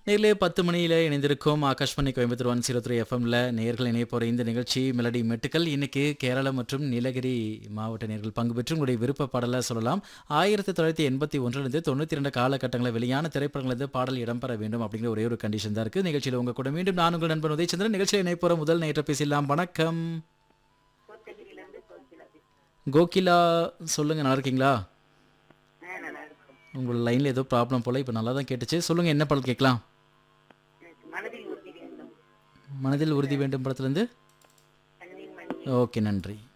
நேரிலே பத்து மணியில் இணைந்திருக்கும் Akashvani Coimbatore one zero three எஃப்எம்ல நேர்கள் இணைய போகிற இந்த நிகழ்ச்சி மெலடி மெட்டுக்கள் இன்னைக்கு கேரளா மற்றும் நீலகிரி மாவட்ட நேர்கள் பங்கு பெற்று உங்களுடைய விருப்ப பாடலை சொல்லலாம் ஆயிரத்தி தொள்ளாயிரத்தி எண்பத்தி ஒன்றிலிருந்து தொண்ணூற்றி ரெண்டு காலகட்டங்களில் வெளியான திரைப்படங்களது பாடல் இடம்பெற வேண்டும் அப்படிங்கிற ஒரே ஒரு கண்டிஷன் தான் இருக்குது நிகழ்ச்சியில் உங்க கூட மீண்டும் நான் உங்கள் நண்பன் உதயச்சந்திரன் நிகழ்ச்சியில் இணைய போகிற முதல் நேற்று பேசலாம் வணக்கம் கோகிலா சொல்லுங்க நல்லா இருக்கீங்களா ஆ, நல்லா இருக்கும். உங்கள் லைனில் ஏதோ ப்ராப்ளம் போல் இப்போ நல்லா தான் கேட்டுச்சு சொல்லுங்கள் என்ன பாடல் கேட்கலாம் எனக்கு மனதில் உறுதி வேண்டும் மனதில் உறுதி வேண்டும் படத்துலேருந்து கண்ணின் மணி ஓகே நன்றி